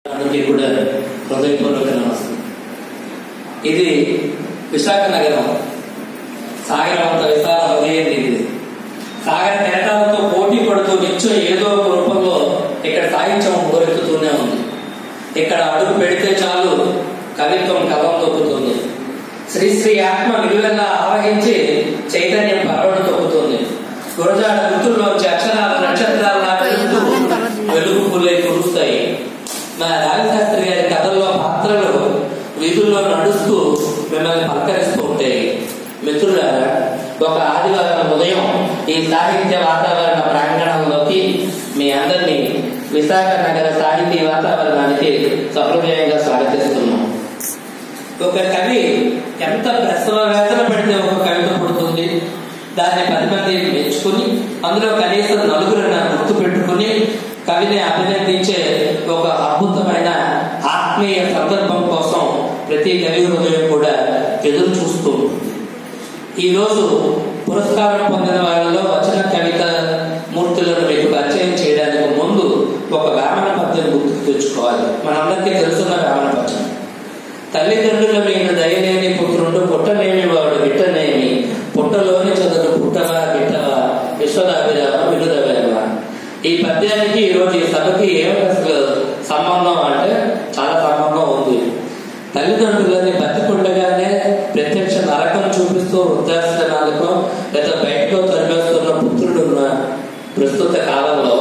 అందరికీ కూడా హృదయపూర్వక నమస్తే ఇది విశాఖ నగరం సాగరం అంత విశాల హృదయం ఇది సాగర కేటాలతో పోటీ పడుతూ నిత్యం ఏదో ఒక రూపంలో ఇక్కడ సాహిత్యం హోరెత్తుతూనే ఉంది ఇక్కడ అడుగు పెడితే చాలు కవిత్వం కలం తొక్కుతుంది శ్రీశ్రీ ఆత్మ విలువెల్లా ఆవహించి చైతన్యం పరవడు తొక్కుతుంది గురజాడ గుర్తుల్లోంచి అక్షరాల నక్షత్రాల వెలుగు పుల్లై కురుస్తాయి మా రాజశాస్త్రి గారి కథల్లో పాత్రలు వీధుల్లో నడుస్తూ మిమ్మల్ని పలకరిస్తూ ఉంటాయి మిత్రులారా ఒక ఆదివారం ఉదయం ఈ సాహిత్య వాతావరణ ప్రాంగణంలోకి మీ అందరినీ విశాఖ నగర సాహితీ వాతావరణానికి సహృదయంగా స్వాగతిస్తున్నాం ఒక కవి ఎంత ప్రసవ వేదన పడితే ఒక కవిత పుడుతుంది దాన్ని పది మంది మెచ్చుకుని అందులో కనీసం నలుగురు గుర్తు పెట్టుకుని కవిని అభినందించే ఒక అద్భుతమైన ఆత్మీయ సందర్భం కోసం ప్రతి కవి హృదయం కూడా ఎదురు చూస్తూ ఈ రోజు పురస్కారం పొందిన వాళ్ళలో వచన కవిత మూర్తులను మీకు పరిచయం చేయడానికి ముందు ఒక వేమన పద్యం గుర్తుకు తెచ్చుకోవాలి మనందరికీ తెలుసున్న వేమన పద్యం తల్లిదండ్రుల మీద దయలేని పుత్రుడు పుట్టలేని వాడు బిట్టనేమి పుట్టలోని చదువు పుట్టవా బిట్టవా విశ్వదాభిరామ వినుదవేమ ఈ పద్యానికి ఈరోజు ఈ సభకి ఏమి అసలు సంబంధం అంటే చాలా సంబంధం ఉంది తల్లిదండ్రులని బతికుండగానే ప్రత్యక్ష నరకం చూపిస్తూ వృద్ధాశ్రమాలకు లేదా బయటకు తరిమేస్తున్న పుత్రుడున్న ప్రస్తుత కాలంలో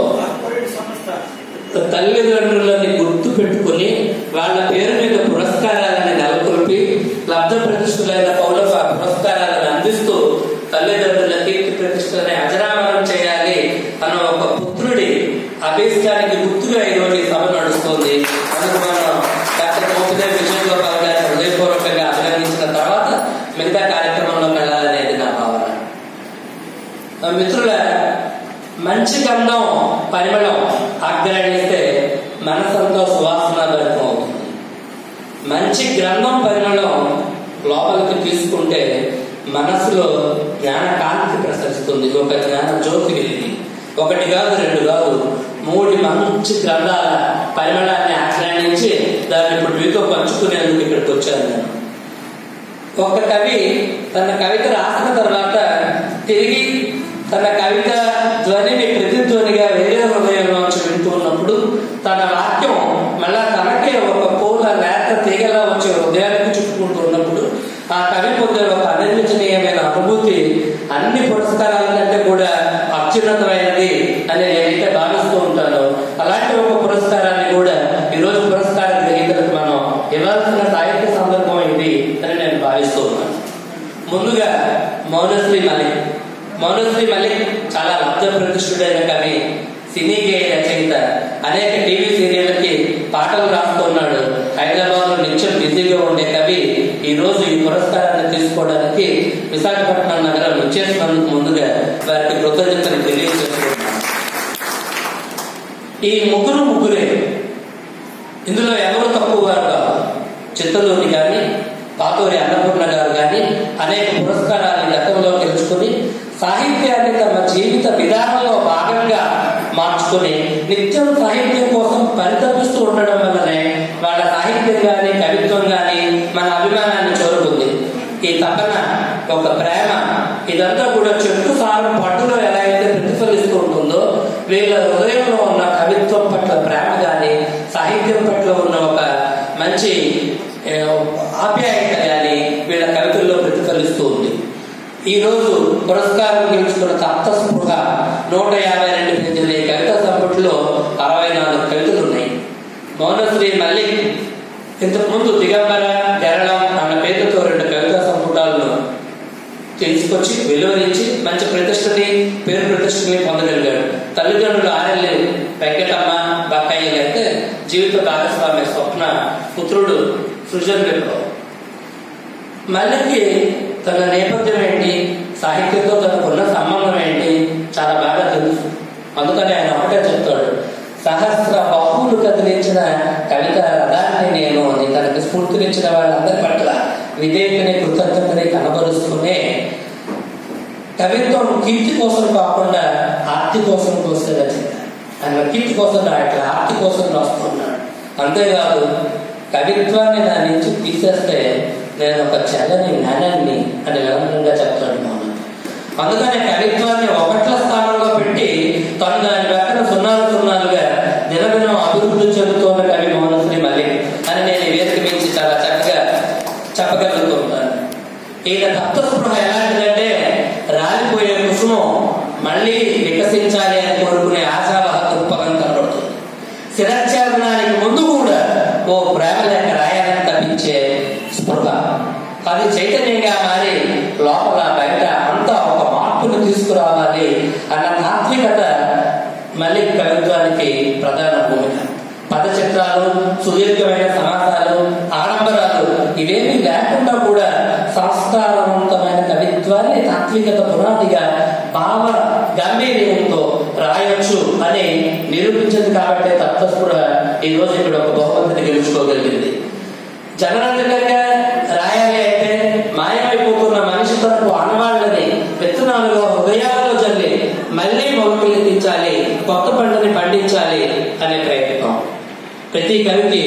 తల్లిదండ్రులని గుర్తు పెట్టుకుని వాళ్ళ పేరు మీద పురస్కారాలని నెలకొల్పి లబ్ధ ప్రతిష్ఠులైన పౌరులకు ఆ పురస్కారాలను అందిస్తూ తల్లిదండ్రుల కీర్తి ప్రతిష్టని అజరామరం చేయాలి అన్న ఒక పుత్రుడి అభీష్టానికి గుర్తుగా ఈరోజు ఈ సభ నడుస్తుంది అందుకు మనం డాక్టర్ మోపిదే విజయగోపాల్ గారిని హృదయపూర్వకంగా అభినందించిన తర్వాత మిగతా కార్యక్రమంలోకి వెళ్ళాలనేది నా భావన మిత్రుల మంచి గంధం పరిమళం ఆగ్రహిస్తే మనసంతో సువాసన భరితం అవుతుంది మంచి గ్రంథం పరిమళం లోపలికి తీసుకుంటే మనసులో జ్ఞాన కాంతి ప్రసరిస్తుంది ఒక జ్ఞాన జ్యోతి వెలిగి ఒకటి కాదు రెండు కాదు మూడు మంచి గ్రంథాల పరిమళాన్ని ఆశ్రయించి దాన్ని ఇప్పుడు మీతో పంచుకునేందుకు ఇక్కడికి వచ్చాను నేను ఒక కవి తన కవిత రాసిన తర్వాత తిరిగి తన కవిత ధ్వనిని ప్రతిధ్వనిగా వేరే హృదయంలోంచి వింటూ ఉన్నప్పుడు తన వాక్యం మళ్ళా తనకే ఒక పూల లేత తీగలా వచ్చే హృదయానికి చుట్టుకుంటూ ఉన్నప్పుడు ఆ కవి పొందే ఒక అనిర్వచనీయమైన అనుభూతి అన్ని పురస్కారాల కంటే కూడా అత్యున్నతమైనది అని నేనైతే భావిస్తూ ఉంటాను అలాంటి ఒక పురస్కారాన్ని కూడా ఈరోజు పురస్కార గ్రహీతలకు మనం ఇవ్వాల్సిన సాహిత్య సందర్భం ఇది అని నేను భావిస్తూ ఉన్నాను ముందుగా మౌనశ్రీ మలిక్ మౌనశ్రీ మలిక్ చాలా లబ్ధ ప్రతిష్ఠుడైన కవి సినీ గేయ రచయిత అనేక టీవీ సీరియళ్ళకి పాటలు రాస్తున్నాడు హైదరాబాద్ లో నిత్యం బిజీగా ఉండే కవి ఈ రోజు ఈ పురస్కారాన్ని తీసుకోవడానికి విశాఖపట్నం నగరం వచ్చేసినందుకు ముందుగా వారికి కృతజ్ఞతలు తెలియజేస్తున్నాను ఈ ముగ్గురు ముగ్గురే ఇందులో ఎవరు తక్కువ వారు కాదు చిత్తలూరి కానీ పాతూరి అన్నపూర్ణ గారు కానీ అనేక పురస్కారాలు గతంలో గెలుచుకుని సాహిత్యాన్ని తమ జీవిత విధానంలో భాగంగా మార్చుకుని నిత్యం సాహిత్యం కోసం పరితపిస్తూ ఉండడం వల్లనే వాళ్ళ సాహిత్యం కానీ కవిత్వం కానీ మన అభిమానాన్ని చేరుకుంది ఈ తపన ఒక ప్రేమ ఇదంతా కూడా చెట్టు సారం పట్టులో ఎలా అయితే ప్రతిఫలిస్తూ ఉంటుందో వీళ్ళ హృదయంలో ఉన్న కవిత్వం పట్ల ప్రేమ కానీ సాహిత్యం పట్ల ఉన్న ఒక మంచి ఆప్యాయత కానీ వీళ్ళ కవితల్లో ప్రతిఫలిస్తూ ఉంది ఈ రోజు పురస్కారం గెలుచుకున్న తప్త స్పృహ నూట యాభై రెండు పేజీల ఈ కవితా సంపుటిలో అరవై నాలుగు కవితలు ఉన్నాయి మౌనశ్రీ మల్లిక్ ఇంతకుముందు దిగంబర గరళం అన్న పేరుతో రెండు కవితా సంపుటాలను తీసుకొచ్చి వెలువరించి మంచి ప్రతిష్టని పేరు ప్రతిష్టని పొందగలిగాడు తల్లిదండ్రులు ఆర్ఎల్ఏ వెంకటమ్మ బక్కయ్య అయితే జీవిత భాగస్వామి స్వప్న పుత్రుడు సృజన్ విప్లవ్ మళ్ళీ తన నేపథ్యం ఏంటి సాహిత్యంతో తనకున్న సంబంధం ఏంటి చాలా బాగా తెలుసు అందుకని ఆయన ఒకటే చెప్తాడు సహస్ర బాహువులు కదిలించిన కవిత రథాన్ని నేను అని తనకి స్ఫూర్తినిచ్చిన వాళ్ళందరి పట్ల విధేయతని కృతజ్ఞతని కనబరుస్తూనే కవిత్వం కీర్తి కోసం కాకుండా ఆర్తి కోసం కోసం రచన ఆయన కీర్తి కోసం రాయట్లే ఆర్తి కోసం రాస్తున్నాడు అంతేకాదు కవిత్వాన్ని నా నుంచి తీసేస్తే నేను ఒక చల్లని జ్ఞానాన్ని అని వివరంగా చెప్తాడు మౌనం అందుకని కవిత్వాన్ని ఒకట్ల స్థానంలో పెట్టి తను దాని పక్కన సున్నాలు సున్నాలుగా దినదినం అభివృద్ధి చెందుతున్న కవి మౌనశ్రీ మల్లిక్ అని నేను ఈ వేదిక మించి చాలా చక్కగా చెప్పగలుగుతూ ఉంటాను ఈయన తత్వస్పృహ ఎలాంటిదంటే రాలిపోయే కుసుమం మళ్ళీ వికసించాలి అని కోరుకునే ఆశావహ దృక్పథం కనబడుతుంది శిరచ్ఛేదనానికి ముందు కూడా ఓ ప్రేమ లేఖ రాయాలని తప్పించే స్పృహ అది చైతన్యంగా మారి లోపల బయట అంతా ఒక మార్పును తీసుకురావాలి అన్న తాత్వికత మళ్ళీ కవిత్వానికి ప్రధాన భూమిక పద చిత్రాలు సుదీర్ఘమైన సమాసాలు ఆడంబరాలు ఇవేమీ లేకుండా కూడా సంస్కారవంతమైన కవిత్వాన్ని తాత్వికత పునాదిగా భావ గంభీర్యంతో రాయొచ్చు అని నిరూపించింది కాబట్టి తత్వస్ఫుర ఈ రోజు ఇక్కడ ఒక బహుమతిని గెలుచుకోగలిగింది జనరంజకంగా రాయాలి అంటే మాయమైపోతున్న మనిషి తరపు ఆనవాళ్ళని విత్తనాలుగా హృదయాలలో జల్లి మళ్ళీ మొలకెత్తించాలి కొత్త పంటని పండించాలి అనే ప్రయత్నం ప్రతి కవికి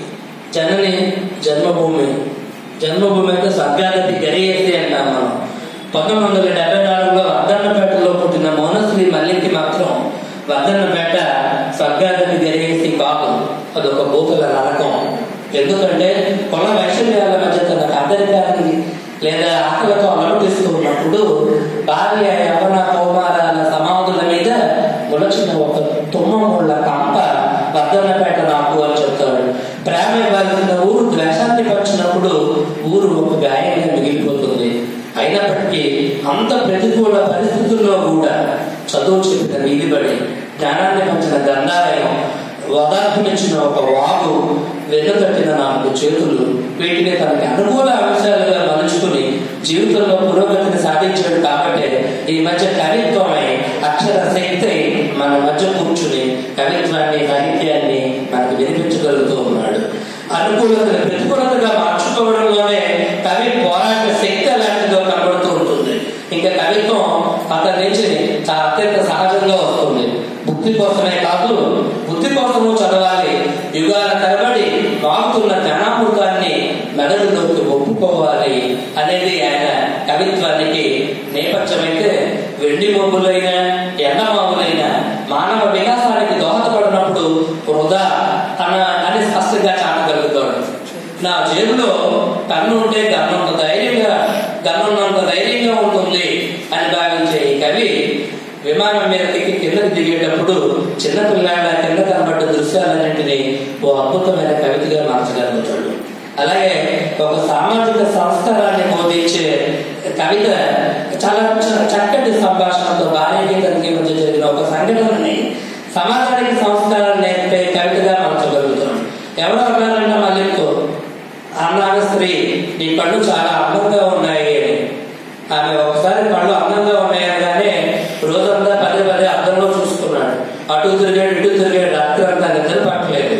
జనని జన్మభూమి జన్మభూమి అంటే స్వర్గానికి గరియేసి అంటాం మనం పంతొమ్మిది వందల డెబ్బై నాలుగులో వర్ధన్నపేటలో పుట్టిన మౌనశ్రీ మల్లికి మాత్రం వర్ధన్నపేట స్వర్గానికి గరియేసి కాదు అదొక భూతుల నరకం ఎందుకంటే కుల వైషమ్యాల మధ్య తన అందరికాన్ని లేదా ఆకలితో అనుమతిస్తూ ఉన్నప్పుడు భార్య యవన కౌమారాల సమాధుల మీద ములచిన ఒక తుమ్మముళ్ళ కంప వర్ధనపేట నాకు అని చెప్తాడు ప్రేమ ఇవ్వాల్సిన ఊరు ద్వేషాన్ని పంచినప్పుడు ఊరు ఒక గాయంగా మిగిలిపోతుంది అయినప్పటికీ అంత ప్రతికూల పరిస్థితుల్లో కూడా చదువు చెప్పిన వీధిబడి జ్ఞానాన్ని పంచిన గంధాలయం ఓదార్పునిచ్చిన ఒక వాగు వెన్నుకట్టిన నాలుగు చేతులు వీటిని తనకి అనుకూల అంశాలుగా మలుచుకుని జీవితంలో పురోగతిని సాధించాడు కాబట్టి ఈ మధ్య కవిత్వమై అక్షర శక్తి మన మధ్య కూర్చుని కవిత్వాన్ని సాహిత్యాన్ని మనకు వినిపించగలుగుతూ ఉన్నాడు అనుకూలతను ప్రతికూలతగా మార్చుకోవడంలోనే కవి పోరాట శక్తి అలాంటిదో కనబడుతూ ఉంటుంది ఇంకా కవిత్వం అతని నుంచి చాలా అత్యంత సహజంగా వస్తుంది బుద్ధి కోసమే కాదు బుద్ధి కోసము చదవాలి యుగాల తరబడి మాగుతున్న జ్ఞానామృతాన్ని మెదడులోకి ఒప్పుకోవాలి అనేది ఆయన కవిత్వానికి నేపథ్యమైతే వెండి మోబులైన ఎండమావులైన మానవ వికాసానికి దోహదపడినప్పుడు వృధా తన అని స్పష్టంగా చాటగలుగుతాడు నా జేబులో కన్ను ఉంటే గన్నంత ధైర్యంగా గన్నున్నంత ధైర్యంగా ఉంటుంది అని భావించే ఈ కవి విమానం మీద దిగి కిందకి దిగేటప్పుడు చిన్న పిల్లాళ్ళ కింద కనబడ్డ దృశ్యాలన్నింటినీ ఓ అద్భుతమైన కవితగా మార్చగలుగుతాడు అలాగే ఒక సామాజిక సంస్కారాన్ని బోధించే కవిత చాలా చ- చక్కటి సంభాషణతో భార్యకి తనకి మధ్య జరిగిన ఒక సంఘటనని సమాజానికి సంస్కారాన్ని నేర్పే కవితగా మార్చగలుగుతాడు ఎవరు అన్నారంటే మళ్ళీతో అన్నాడు స్త్రీ నీ కళ్ళు చాలా అందంగా ఉన్నాయి అని ఆమె ఒకసారి కళ్ళు అందంగా ఉన్నాయనగానే రోజంతా పదే పదే అద్దంలో చూసుకున్నాడు అటు తిరిగాడు ఇటు తిరిగాడు రాత్రి అంతా నిద్ర పట్టలేదు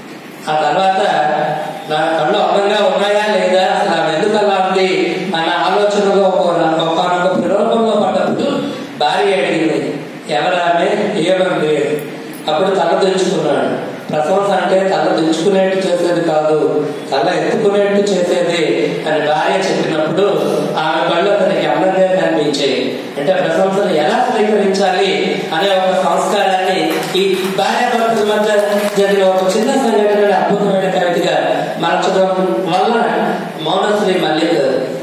ఆ తర్వాత నా కళ్ళు అందంగా ఉన్నాయా లేదా అసలు ఆమె ఎందుకు అలా ఉంది అన్న ఆలోచనలో ఒక ఒకనొక ప్రలోభంలో పడ్డప్పుడు భార్య అడిగింది ఎవరామె ఏమంది అప్పుడు తల దించుకున్నాడు ప్రశంస అంటే తల దించుకునేట్టు చేసేది కాదు తల ఎత్తుకునేట్టు చేసేది అని భార్య చెప్పినప్పుడు ఆమె కళ్ళు అతనికి అందంగా కనిపించాయి అంటే ప్రశంసను ఎలా స్వీకరించాలి అనే ఒక సంస్కారాన్ని ఈ భార్య భర్తల మధ్య జరిగిన ఒక చిన్న సంఘటన అద్భుతమైన కవితగా మార్చడం వల్ల మౌనశ్రీ మల్లిక్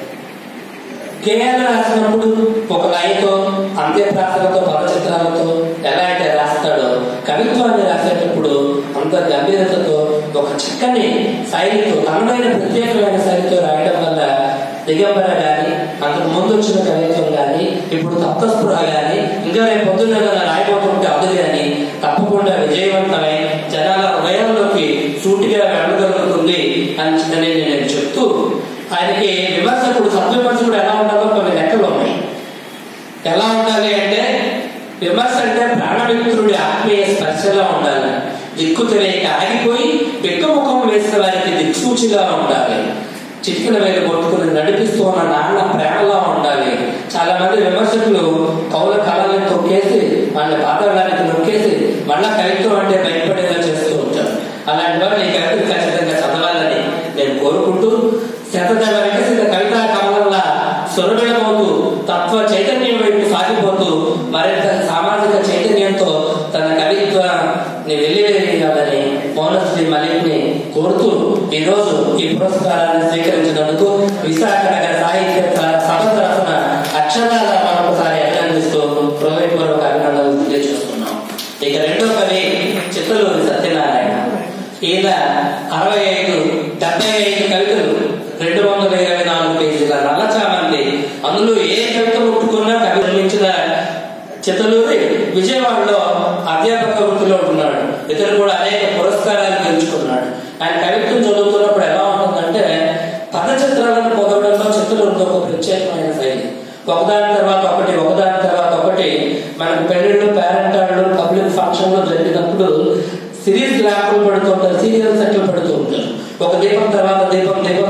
కేరళ రాసినప్పుడు ఒక లయతో అంత్యప్రాసలతో పదచిత్రాలతో ఎలా అయితే రాస్తాడో కవిత్వాన్ని రాసేటప్పుడు అంత గంభీరతతో ఒక చక్కని శైలితో తనదైన ప్రత్యేకమైన శైలితో రాయడం వల్ల దిగంబర గాని అంతకు ముందు వచ్చిన కవిత్వం గాని ఇప్పుడు తత్వస్పృహ గాని ఇంకా రేపు పొద్దున్న ఏదైనా రాయబోతుంటే అది గాని తప్పకుండా విజయవంతమై జనాల హృదయంలోకి సూటిగా వెళ్ళగలుగుతుంది అని అని నేను చెప్తూ ఆయనకి విమర్శకుడు సద్విమర్శకుడు ఎలా ఉండాలో కొన్ని లెక్కలు ఉన్నాయి ఎలా ఉండాలి అంటే విమర్శ అంటే ప్రాణమిత్రుడి ఆత్మీయ స్పర్శలా ఉండాలి దిక్కు తెలియక ఆగిపోయి పిక్కముఖం వేసిన వారికి దిక్సూచిగా ఉండాలి చిటికిన వేలు కొట్టుకుని నడిపిస్తూ ఉన్న నాన్న ప్రేమలా ఉండాలి చాలా మంది విమర్శకులు కౌల కళల్ని తొక్కేసి వాళ్ళ పాతడానికి నొక్కేసి మళ్ళా కవిత్వం అంటే భయపడేలా చేస్తూ ఉంటారు అలాంటి అలాంటి వాళ్ళు ఈ కవితలు ఖచ్చితంగా చదవాలని నేను కోరుకుంటూ శతదళ వికసిత కవితా కమలంలా సొరబెడబోతూ తత్వ చైతన్యం వైపు సాగిపోతూ మరింత సామాజిక చైతన్యంతో తన కవిత్వాన్ని వెల్లివేయాలని మౌనశ్రీ మలిక్ ని కోరుతూ ఈ రోజు ఈ పురస్కారాన్ని స్వీకరించినందుకు విశాఖ నగర సాహిత్య సభ తరఫున అక్షరాల మరొకసారి అభినందిస్తూ హృదయపూర్వక అభినందనలు తెలియజేస్తున్నాం ఇక రెండో కవి చిత్తలూరి సత్యనారాయణ ఈయన అరవై ఐదు డెబ్బై ఐదు కవితలు రెండు వందల ఇరవై నాలుగు పేజీల నల్లచామంతి అందులో ఏ కవిత ముట్టుకున్నా కవి నిర్మించిన చిత్తలూరి విజయవాడలో అధ్యాపక వృత్తిలో ఉన్నాడు ఇతను కూడా అనేక పురస్కారాలు గెలుచుకున్నాడు ఆయన కవిత్వం చదువుతున్నప్పుడు ఎలా ఉంటుందంటే పద చిత్రాలను పొగడంలో చిత్తలూరితో ఒక ప్రత్యేకమైన శైలి ఒకదాని తర్వాత ఒకటి ఒకదాని తర్వాత ఒకటి మనకు పెళ్లిళ్ళు పేరెంటాళ్ళు పబ్లిక్ ఫంక్షన్లు జరిగినప్పుడు సిరీస్ ల్యాంపులు పడుతూ ఉంటారు సీరియల్ సెట్లు పడుతూ ఉంటారు ఒక దీపం తర్వాత దీపం దీపం